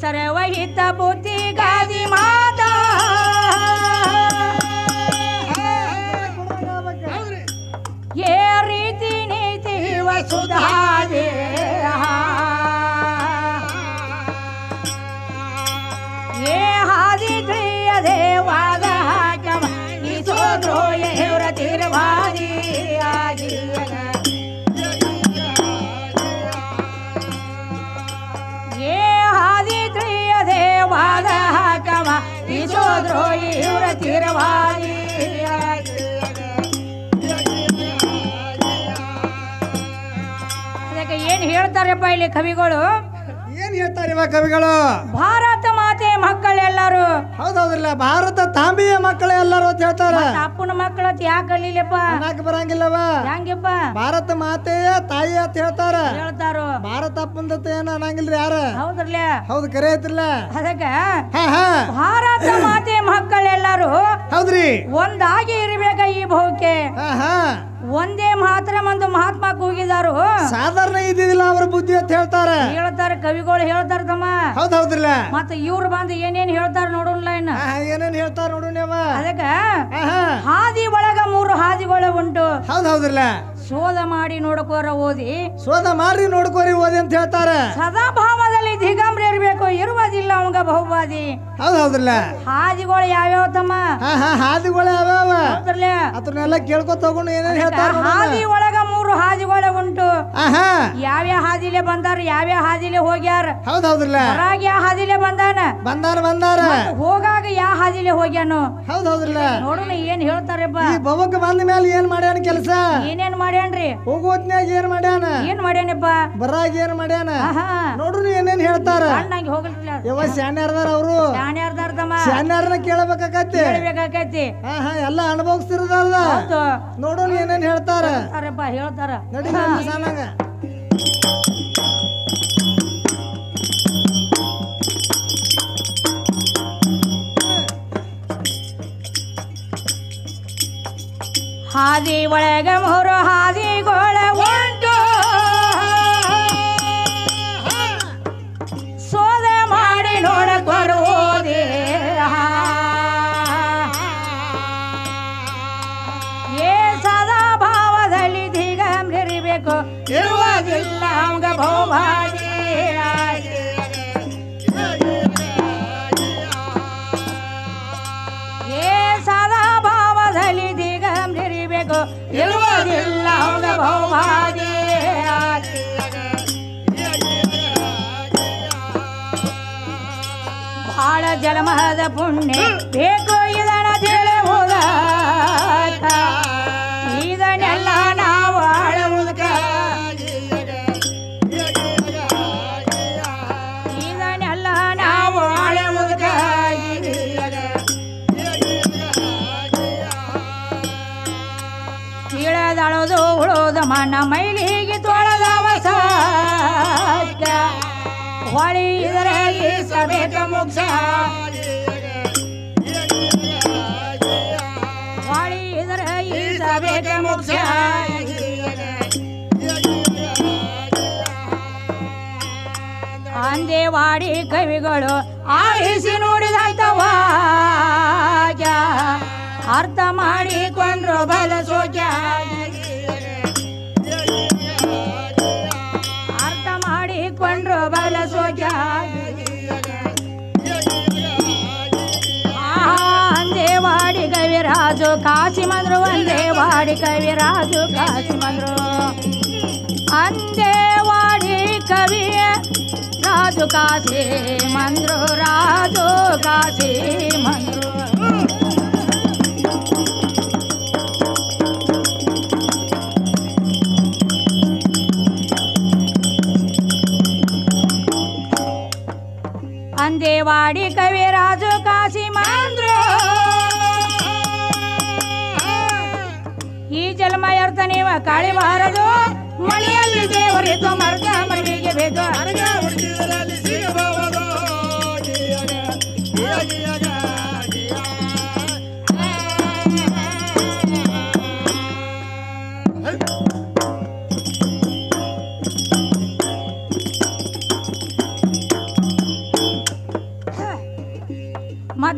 ಸರ್ವಹಿತ ಬುದ್ಧಿ ಗಾದಿ ಮಾತಾ ಏ ರೀತಿ ನೀತಿ ವಸುಧಾದೆ ಏ ಹಾದಿ ತಿಳಿಯದೆ ವಾದ ಹಾಕವ ಈ ಸೋದ್ರೋಯ ಹೆವ್ರ ತಿರುವಾದಿ ಏ ಹಾದಿ ತಿಳಿಯದೆ ವಾದ ಹಾಕವ ಈ ಸೋದ್ರೋಯಿ ಹೆವ್ರ ತಿರುವಾದಿ ಅದಕ್ಕೆ ಏನ್ ಹೇಳ್ತಾರಪ್ಪ ಇಲ್ಲಿ ಕವಿಗಳು ಏನ್ ಹೇಳ್ತಾರೆ ಇವ ಕವಿಗಳು ಭಾರತ ಮಾತೆ ಮಕ್ಕಳೆಲ್ಲರೂ ಹೌದೌದ್ರಲ್ಲ ಭಾರತ ತಾಂಬಿಯ ಮಕ್ಕಳು ಎಲ್ಲರೂ ಅಂತ ಹೇಳ್ತಾರ ಮತ್ತ್ ಅಪ್ಪನ ಮಕ್ಕಳ ಯಾಕೆ ಕಲೀಲಪ್ಪ ಅನ್ನಕ್ ಬರಂಗಿಲ್ಲವ ಹೆಂಗಪ್ಪ ಭಾರತ ಮಾತೆಯ ತಾಯಿ ಅಂತ ಹೇಳ್ತಾರ ಹೇಳ್ತಾರು ಭಾರತ ಅಪ್ಪಂದತ್ತ ಏನ ಅನ್ನಂಗಿಲ್ರಿ ಯಾರ ಹೌದ್ರಲ್ಲ ಹೌದು ಕರೆ ಐತ್ರಲ್ಲ ಅದಕ್ಕ ಹಾ ಹಾ ಭಾರತ ಮಾತೆ ಮಕ್ಕಳೆಲ್ಲರೂ ಹೌದ್ರಿ ಒಂದಾಗಿ ಇರ್ಬೇಕ ಈ ಭವಕ್ಕೆ ಹಾ ಹಾ ಒಂದೇ ಮಾತ್ರ ಒಂದು ಮಹಾತ್ಮ ಕೂಗಿದಾರು ಸಾಧಾರಣ ಇದ್ದಿದ್ದಿಲ್ಲ ಅವ್ರ ಬುದ್ಧಿ ಅಂತ ಹೇಳ್ತಾರ ಹೇಳ್ತಾರ ಕವಿಗಳು ಹೇಳ್ತಾರ ತಮ್ಮ ಹೌದ್ ಹೌದ್ರಲ್ಲ ಮತ್ತ ಇವ್ರು ಬಂದು ಏನೇನ್ ಹೇಳ್ತಾರ ನೋಡೋಣ ಇನ್ನ ಹಾ, ಹಾ, ಏನೇನ್ ಹೇಳ್ತಾರ ನೋಡು ನೀವ ಅದಕ್ಕ ಹಾ ಹಾ ಹಾದಿ ಒಳಗ ಮೂರು ಹಾದಿಗಳು ಉಂಟು ಹೌದ್ ಹೌದ್ರಲ್ಲ ಶೋಧ ಮಾಡಿ ನೋಡ್ಕೋರ ಓದಿ ಶೋಧ ಮಾಡ್ರಿ ನೋಡ್ಕೋರಿ ಓದಿ ಅಂತ ಹೇಳ್ತಾರ ಸದಾ ಭಾವದಲ್ಲಿ ದಿಗಂಬ್ರ ಇರ್ಬೇಕು ಇರುವುದಿಲ್ಲ ಅವಂಗ ಬಹುವಾದಿ ಹೌದ್ ಹೌದ್ರಲ್ಲ ಹಾದಿಗಳು ಯಾವ್ಯಾವ ತಮ್ಮ ಹಾ ಹಾ ಹಾದಿಗಳು ಯಾವ್ಯಾವ ಹೌದ್ರಲ್ಲ ಅದನ್ನೆಲ್ಲ ಕೇಳ್ಕೊತ ತಗೊಂಡು ಏನೇನ್ ಹೇಳ್ತಾರ ನೋಡೋಣ. ಹಾದಿ ಒಳಗ ಮೂರು ಹಾದಿಗಳು ಉಂಟು ಹಾ ಹಾ ಯಾವ್ಯಾವ ಹಾದಿಲೆ ಬಂದಾರ ಯಾವ್ಯಾವ ಹಾದಿಲೆ ಹೋಗ್ಯಾರ ಹೌದ್ ಹೌದ್ರಲ್ಲ ಹೊರಾಗ ಯಾವ ಹಾದಿಲೆ ಬಂದಾನ ಬಂದಾರ ಬಂದಾರ ಮತ್ತ್ ಹೋಗಾಗ ಯಾವ ಹಾದಿಲೆ ಹೋಗ್ಯಾನು ಹೌದ್ ಹೌದ್ರಲ್ಲ ನೋಡೋಣ ಏನ್ ಹೇಳ್ತಾರಪ್ಪ ಈ ಬವಕ್ ಬಂದ ಮೇಲೆ ಏನ್ ಮಾಡ್ಯಾನ ಕೆಲಸ ಏನೇನ್ ಮಾಡ್ಯಾನ್ರಿ ಹೋಗೋತ್ನ್ಯಾಗ ಏನ್ ಮಾಡ್ಯಾನ ಏನ್ ಮಾಡ್ಯಾನಪ್ಪ ಬರಾಗ ಏನ್ ಮಾಡ್ಯಾನ ಆಹಾ ನೋಡ್ರಿ ಏನೇನ್ ಹೇಳ್ತಾರ ಸಣ್ಣಂಗೆ ಹೋಗ್ಲಿಲ್ಲ ಯವ ಶಾನ್ಯಾರ್ದಾರ ಅವರು ಶಾಣ್ಯಾರ್ದಾರ ತಮ್ಮ ಶಾನ್ಯಾರನ್ನ ಕೇಳಬೇಕಾಕತಿ ಹೇಳ್ಬೇಕಾಕೈತಿ ಹಾ ಹಾ ಎಲ್ಲ ಅನುಭವಿಸ್ತಿರದಾರ್ದ ಹೌದು ನೋಡೋಣ ಏನೇನ್ ಹೇಳ್ತಾರ ಹೇಳ್ತಾರಪ್ಪ ಹೇಳ್ತಾರ ನಡಿ ಸಾನಂಗ ಹಾದಿ ಒಳಗ ಮೂರು ಹಾದಿಗಳ ಉಂಟು ಸೋದ ಮಾಡಿ ನೋಡಕೊರುವುದೇ ಏ ಸದಾ ಭಾವದಲ್ಲಿ ದಿಗಂಬರಿಬೇಕು ಇರುವುದಿಲ್ಲ ಅವಂಗ ಬಹುಭಾಗಿ ಏ ಸದಾ ಭಾವದಲ್ಲಿ ದಿಗಂಬರಿಬೇಕು ಇರುವುದಿಲ್ಲ ಅವಂಗ ಬಹುಭಾಗಿ ಬಾಳ ಜಲಮದ ಪುಣ್ಯ ಬೇಕು ಇದನ ತಿಳಿಯುವುದ ಇದನ್ನೆಲ್ಲ ನಾವು ಆಳುವುದಕ್ಕ ಇದನ್ನೆಲ್ಲ ನಾವು ಆಳುವುದಕ್ಕ ತಿಳಿದಳದು ಉಳೋದ ಮಣ್ಣ ಮೈಲಿಗೆ ತೊಳೆದವ ಸಾಕ ಹೊಳಿ ಇದರಲ್ಲಿ ಸಬೇಕ ಮುಗ್ಸ ಹೊಳಿ ಇದರ ಈ ಸಬೇಕ ಮುಗ್ಸ ಅಂದೇವಾಡಿ ಕವಿಗಳು ಆರಿಸಿ ನೋಡಿದಂತವ ಅರ್ಥ ಮಾಡಿಕೊಂಡ್ರು ಬಲ ಸೋಜ ಅರ್ಥ ಮಾಡಿಕೊಂಡ್ರು ಬಲ ಸೋಜ ಅಂದೇವಾಡಿ ಕವಿರಾಜು ಕಾಶಿ ಮಂದ್ರು ಅಂದೇವಾಡಿ ಕವಿರಾಜು ಕಾಶಿ ಮಂದ್ರು ಅಂದೇವಾಡಿ ಕವಿ ರಾಜು ಕಾಶಿ ಮಂದ್ರು ರಾಜು ಕಾಶಿ ಮಂದ್ರು ಅಂದೇವಾಡಿ ಕವಿರಾಜು ಕಾಶಿ ಮಂದ್ರು ಈ ಜನ್ಮ ಅರ್ಥ ನೀವ ಕಾಳಿ ಬಾರದು ಮಳೆಯಲ್ಲಿ ದೇವರಿದ್ದು ಮರ್ಗ ಮರವಿಗೆ ಬೇದು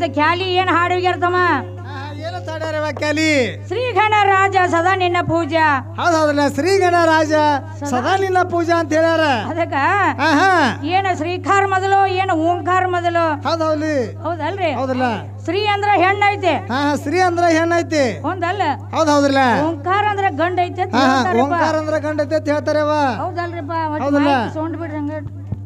ಮತ್ತ ಕ್ಯಾಲಿ ಏನ್ ಹಾಡು ಹೋಗ್ಯಾರ್ತಮ್ಮ ಏನು ತಾಡ್ಯಾರವ ಕ್ಯಾಲಿ ಶ್ರೀಗಣ ರಾಜ ಸದಾ ನಿನ್ನ ಪೂಜಾ ಹೌದ್ ಹೌದಲ್ಲ ಶ್ರೀ ಗಣರಾಜ ಸದಾ ನಿನ್ನ ಪೂಜಾ ಅಂತ ಹೇಳ್ಯಾರ ಅದಕ್ಕ ಹಾ ಹಾ ಏನ ಶ್ರೀಖಾರ್ ಮೊದಲು ಏನ ಓಂಕಾರ ಮೊದಲು ಹೌದ್ ಹೌದ್ಲಿ ಹೌದಲ್ರಿ ಹೌದಲ್ಲ ಶ್ರೀ ಅಂದ್ರ ಹೆಣ್ಣ ಐತೆ ಹಾ ಹಾ ಶ್ರೀ ಅಂದ್ರ ಹೆಣ್ಣೈತಿ ಹೌದಲ್ಲ ಹೌದ್ ಹೌದ್ರಲ್ಲ ಓಂಕಾರ ಅಂದ್ರ ಗಂಡ ಐತೆ ಅಂತ ಹಾ ಹಾ ಹೇಳ್ತಾರಪ್ಪ. ಓಂಕಾರ ಅಂದ್ರ ಗಂಡೈತಿ ಅಂತ ಹೇಳ್ತಾರವ ಹೌದಲ್ರಿಪ್ಪ ಹೌದಲ್ಲ? ಸೌಂಡ್ ಬಿಡ್ರಿ ಹಂಗ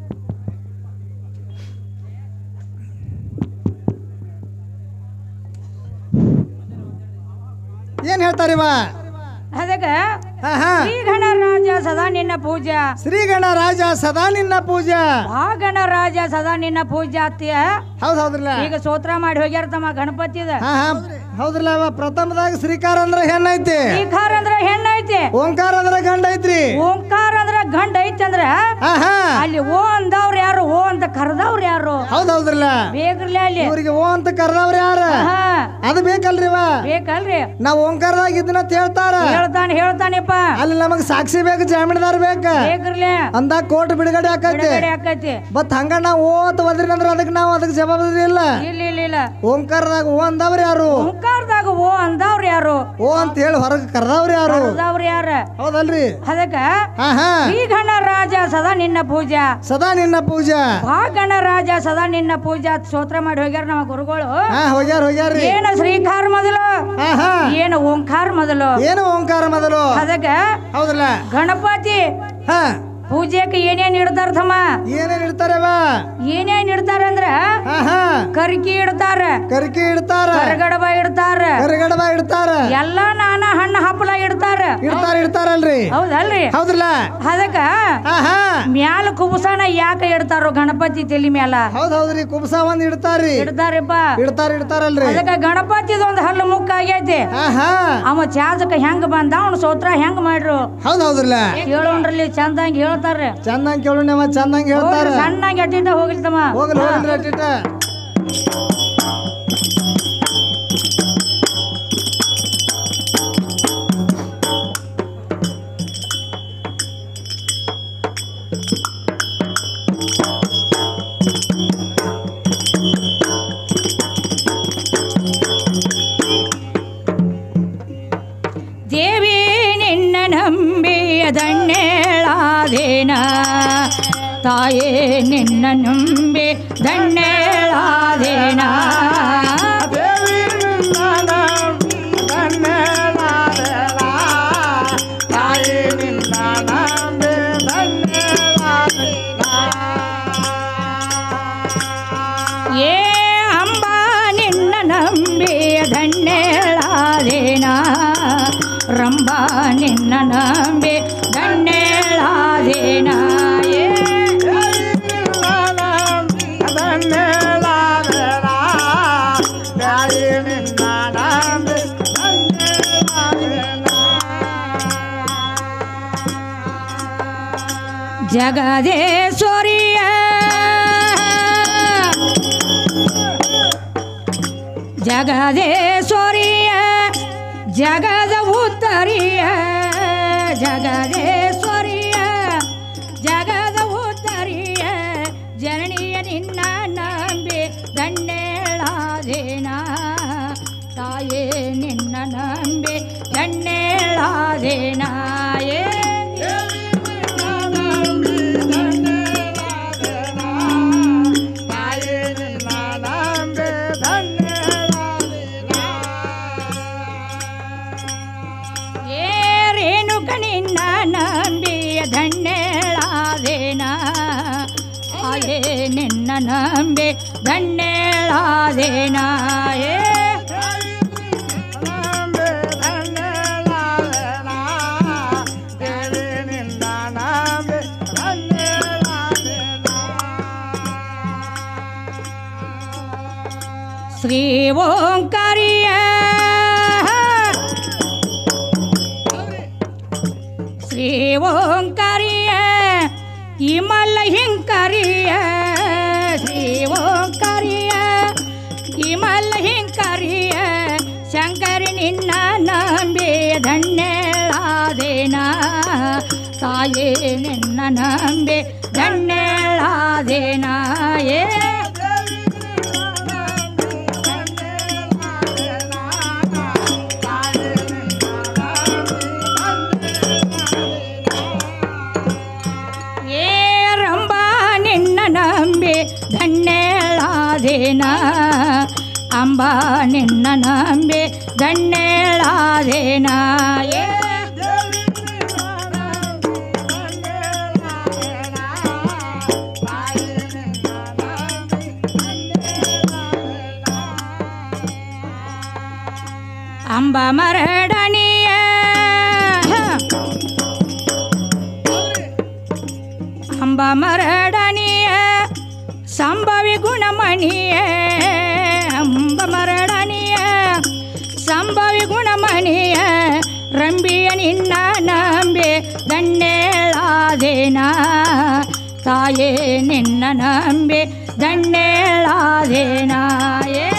ಏನ್ ಹೇಳ್ತಾರಿವ ಅದಕ್ಕ ಹಾ ಹಾ ಶ್ರೀಗಣ ರಾಜ ಸದಾ ನಿನ್ನ ಪೂಜಾ ಶ್ರೀ ಗಣರಾಜ ಸದಾ ನಿನ್ನ ಪೂಜಾ ಆ ಗಣ ರಾಜ ಸದಾ ನಿನ್ನ ಪೂಜಾ ಅತ್ಯ ಹೌದ್ ಹೌದ್ರಲ್ಲ ಈಗ ಸ್ತೋತ್ರ ಮಾಡಿ ಹೋಗ್ಯಾರ ತಮ್ಮ ಗಣಪತಿದ ಹಾ ಹಾ ಹೌದ್ರಲ್ಲ ಅವ ಪ್ರಥಮದಾಗ ಶ್ರೀಕಾರ ಅಂದ್ರ ಹೆಣ್ಣೈತಿ ಶ್ರೀಖಾರ್ ಅಂದ್ರ ಹೆಣ್ಣ ಐತೆ ಓಂಕಾರ ಅಂದ್ರ ಗಂಡ ಐತ್ರಿ ಓಂಕಾರ ಅಂದ್ರ ಗಂಡ ಐತೆ ಅಂದ್ರ ಹಾ ಹಾ ಅಲ್ಲಿ ಓ ಅಂದವ್ರು ಯಾರು ಓ ಅಂತ ಕರೆದವ್ರು ಯಾರು ಹೌದ್ ಹೌದ್ರಲ್ಲ ಬೇಕ್ರಲಿ ಅಲ್ಲಿ ಇವ್ರಿಗೆ ಓ ಅಂತ ಕರ್ದವ್ರ ಯಾರ ಹಾ ಅದು ಬೇಕಲ್ರಿವ ಬೇಕಲ್ರಿ ನಾವ್ ಓಂಕಾರದಾಗ ಇದನ್ನ ಹೇಳ್ತಾರ ಹೇಳ್ತಾನೆ ಹೇಳ್ತಾನೆಪ್ಪ ಅಲ್ಲಿ ನಮಗ್ ಸಾಕ್ಷಿ ಬೇಕು ಜಾಮೀನ್ದಾರ್ ಬೇಕ ಬೇಕ್ರಲಿ ಅಂದಾಗ ಕೋರ್ಟ್ ಬಿಡುಗಡೆ ಆಕೈತಿ ಬಿಡುಗಡೆ ಆಕೈತಿ ಬಟ್ ಹಂಗ ನಾವ್ ಓತ್ ಒದ್ರಿ ಅಂದ್ರ ಅದಕ್ಕೆ ನಾವ್ ಅದಕ್ಕೆ ಜವಾಬ್ದಾರಿ ಇಲ್ಲ ಇಲ್ಲ ಇಲ್ಲ ಇಲ್ಲ ಓಂಕಾರದಾಗ ಓ ಅಂದವ್ರ ಯಾರು ಓಂಕಾರದಾಗ ಓ ಅಂದವ್ರು ಯಾರು ಓ ಅಂತ ಹೇಳಿ ಹೊರಗ್ ಕರ್ದವ್ರ ಯಾರು ಕರೆದವ್ರು ಯಾರ ಹೌದಲ್ರಿ ಅದಕ್ಕ ಹಾ ಹಾ ಈ ಗಣ ರಾಜ ಸದಾ ನಿನ್ನ ಪೂಜಾ ಸದಾ ನಿನ್ನ ಪೂಜಾ ಆ ಗಣ ರಾಜ ಸದಾ ನಿನ್ನ ಪೂಜಾ ಸ್ತೋತ್ರ ಮಾಡಿ ಹೋಗ್ಯಾರ ನಮ್ಮ ಗುರುಗಳು ಹಾ ಹೋಗ್ಯಾರ ಹೋಗ್ಯಾರ್ರಿ ಏನ ಶ್ರೀಖಾರ್ ಮೊದಲು ಹಾ ಹಾ ಏನು ಓಂಕಾರ ಮೊದಲು ಏನು ಓಂಕಾರ ಮೊದಲು ಅದಕ್ಕ ಹೌದಲ್ಲ ಗಣಪತಿ ಹಾ ಪೂಜೆಗೆ ಏನೇನ್ ಇಡ್ತಾರ ತಮ್ಮ ಏನೇನ್ ಇಡ್ತಾರವ ಏನೇನ್ ಇಡ್ತಾರ ಅಂದ್ರ ಹಾ ಹಾ ಕರ್ಕಿ ಇಡ್ತಾರ ಕರ್ಕಿ ಇಡ್ತಾರ ಕರಗಡಬ ಇಡ್ತಾರ ಕರಿಗಡಬ ಇಡ್ತಾರ ಎಲ್ಲಾ ನಾನಾ ಹಣ್ಣು ಹಪ್ಪಳ ಇಡ್ತಾರ ಇಡ್ತಾರ ಇಡ್ತಾರಲ್ರಿ ಹೌದಲ್ರಿ ಹೌದ್ರಲ್ಲ ಅದಕ್ಕ ಹಾ ಹಾ ಮ್ಯಾಲ ಕುಬುಸನ ಯಾಕೆ ಇಡ್ತಾರೋ ಗಣಪತಿ ತಲಿ ಮ್ಯಾಲ ಹೌದ್ ಹೌದ್ರಿ ಕುಬ್ಸ ಒಂದ್ ಇಡ್ತಾರ್ರಿ ಇಡ್ತಾರಪ್ಪ ಇಡ್ತಾರ ಇಡ್ತಾರಲ್ರಿ ಅದಕ್ಕ ಗಣಪತಿದ ಒಂದು ಹಲ್ಲು ಮುಕ್ಕ ಆಗೈತಿ ಹಾ ಹಾ ಅವ ಚಾಜಕ ಹೆಂಗ್ ಬಂದ ಅವನು ಸೋತ್ರ ಹೆಂಗ್ ಮಾಡ್ರು ಹೌದ್ ಹೌದ್ರಲ್ಲ ಹೇಳೋಣ್ರಲ್ಲಿ ಚಂದಂಗ್ ಹೇಳ್ತಾರ ಚಂದಂಗ್ ಕೇಳೋಣ ಚಂದಂಗ್ ಹೇಳ್ತಾರ ಸಣ್ಣಂಗ್ ಅಟ್ಟಿಂದ ಹೋಗಿಲ್ತಮ್ಮ ಹೋಗ್ಲಿ ಹೋಗ್ಲಿ ಅಟ್ಟಿಟ ದೇವಿ ನಿನ್ನ ನಂಬಿಯ ದಣ್ಣೇಳಾದೇನ ತಾಯೇ ನಿನ್ನ ನಂಬಿ ದಣ್ಣೇಳಾದೇನ ಏ ಅಂಬ ನಿನ್ನ ನಂಬಿಯ ದಣ್ಣೇಳಾದೇನ ರಂಬ ನಿನ್ನ ನಂಬಿ ದಣ್ಣೇಳಾದೇನ ಏ ಜಗದೇಶ್ವರಿಯ ಜಗದೇಶ್ವರಿಯ ಜಗದ ಉತ್ತರಿಯ ಜಗದೇಶ್ವರಿಯ ಜಗದ ಉತ್ತರಿಯ ಜನನಿಯ ನಿನ್ನ ನಂಬಿ ದಂಡೇಳಾದೇನ ತಾಯೇ ನಿನ್ನ ನಂಬಿ ದಂಡೇಳಾದೇನ ಏ ಏ ರೇಣುಕ ನಿನ್ನ ನಂಬಿಯ ಧನ್ಯಳಾದೇನ ಆಯೇ ನಿನ್ನ ನಂಬಿ ಧನ್ಯಳಾದೇನ ಏ ಶ್ರೀ ಓಂಕಾರಿಯ ಶ್ರೀ ಓಂಕಾರಿಯ ಇಮಲ ಹಿಂಕರಿಯ ಶ್ರೀ ಓಂಕಾರಿಯ ಇಮಲ ಹಿಂಕರಿಯ ಶಂಕರಿ ನಿನ್ನ ನಂಬಿ ಧನ್ಯಳಾದೇನ ತಾಯೇ ನಿನ್ನ ನಂಬಿ ಧನ್ಯಳಾದೇನ ಏ ನಂಬಿ ಧನ್ಯಳಾದೇನ ಅಂಬ ನಿನ್ನ ನಂಬಿ ಧನ್ಯಳಾದೇನ ಏ ಅಂಬ ಮರಡನಿಯ ಅಂಬ ಮರಡನಿಯ ಸಂಭವಿ ಗುಣಮಣಿಯ ಅಂಬ ಮರಡನಿಯ ಸಂಭವಿ ಗುಣಮಣಿಯ ರಂಬಿಯ ನಿನ್ನ ನಂಬೆ ದಂಡೇಳಾದೇನ ತಾಯೇ ನಿನ್ನ ನಂಬೆ ದಂಡೇಳಾದೇನ ಏ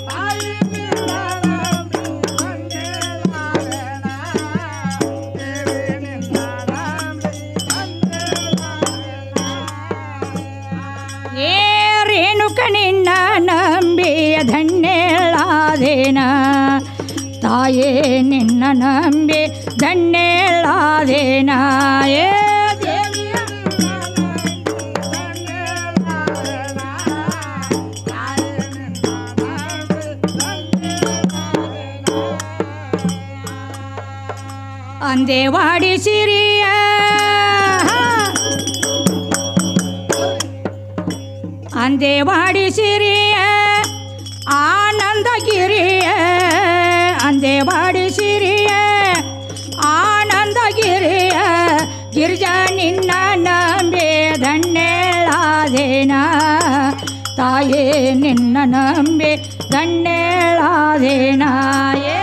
ಏ ರೇಣುಕ ನಿನ್ನ ನಂಬಿಯ ಧನ್ಯಳಾದೇನ ತಾಯೇ ನಿನ್ನ ನಂಬಿ ಧನ್ಯಳಾದೇನ ಏ ದೇವಿಯ ಅಂದೇವಾಡಿ ಸಿರಿಯ ಅಂದೇವಾಡಿ ಸಿರಿಯ ಆನಂದಗಿರಿಯ ಅಂದೇವಾಡಿ ಸಿರಿಯ ಆನಂದಗಿರಿಯ ಗಿರಿಜಾ ನಿನ್ನ ನಂಬೆ ಧನ್ಯಳಾದೇನ ತಾಯೇ ನಿನ್ನ ನಂಬೆ ಧನ್ಯಳಾದೇನ ಏ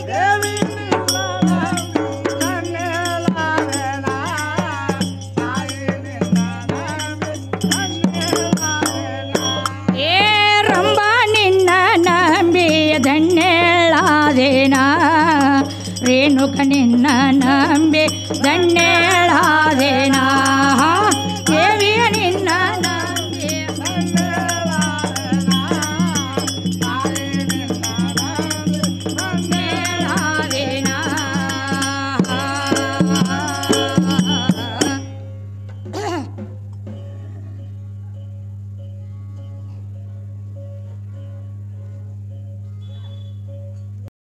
ಏ ರಂಬ ನಿನ್ನ ನಂಬಿಯ ಧನ್ಯಳಾದೇನ ರೇಣುಕ ನಿನ್ನ ನಂಬಿ ಧನ್ಯಳಾದೇನ